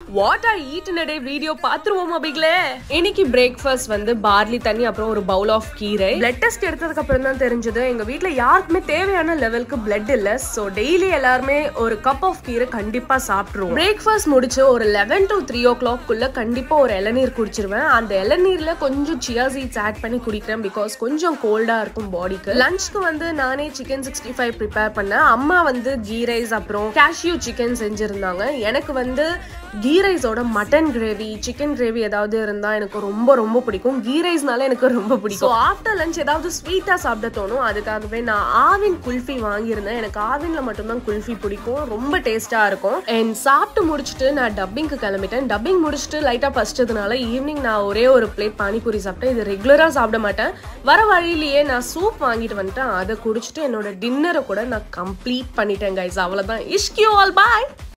what are eat day video பாத்துருவோமா பிக்லே இன்னைக்கு பிரேக்ஃபாஸ்ட் வந்து பார்லி தண்ணி அப்புறம் ஒரு பவுல் ஆஃப் கீரை பிளட் டெஸ்ட் எடுத்ததுக்கு அப்புறம் தான் தெரிஞ்சது எங்க வீட்ல யாருக்குமே தேவையான லெவலுக்கு பிளட் இல்ல சோ டெய்லி எல்லாருமே ஒரு கப் ஆஃப் கீரை கண்டிப்பா சாப்பிட்டுருவோம் பிரேக்ஃபாஸ்ட் முடிச்சு ஒரு eleven to three o'clock குள்ள கண்டிப்பா ஒரு இளநீர் குடிச்சிருவேன் அந்த இளநீர்ல கொஞ்சம் சியா சீட்ஸ் ஆட் பண்ணி குடிக்கிறேன் பிகாஸ் கொஞ்சம் கோல்டா இருக்கும் பாடிக்கு லஞ்ச்க்கு வந்து நானே சிக்கன் சிக்ஸ்டி ஃபைவ் ப்ரிப்பேர் பண்ணேன் அம்மா வந்து கீ ரைஸ் அப்புறம் கேஷ்யூ சிக்கன் செஞ்சிருந்தாங்க எனக்கு வந்து கீ ரைஸோட மட்டன் கிரேவி சிக்கன் கிரேவி ஏதாவது இருந்தா எனக்கு ரொம்ப ரொம்ப பிடிக்கும் கீ ரைஸ்னால எனக்கு ரொம்ப பிடிக்கும் ஆஃப்டர் லஞ்ச் ஏதாவது ஸ்வீட்டா சாப்பிட தோணும் அதுக்காகவே நான் ஆவின் குல்ஃபி வாங்கியிருந்தேன் எனக்கு ஆவின்ல மட்டும்தான் குல்ஃபி பிடிக்கும் ரொம்ப டேஸ்டா இருக்கும் அண்ட் சாப்பிட்டு முடிச்சுட்டு நான் டப்பிங்க்கு கிளம்பிட்டேன் டப்பிங் முடிச்சுட்டு லைட்டா பசிச்சதுனால ஈவினிங் நான் ஒரே ஒரு பிளேட் பானிபூரி சாப்பிட்டேன் இது ரெகுலரா சாப்பிட மாட்டேன் வர வழியிலேயே நான் சூப் வாங்கிட்டு வந்துட்டேன் அதை குடிச்சிட்டு என்னோட டின்னரை கூட நான் கம்ப்ளீட் பண்ணிட்டேன் கைஸ் அவ்வளவுதான் இஷ்கியூ ஆல் பாய்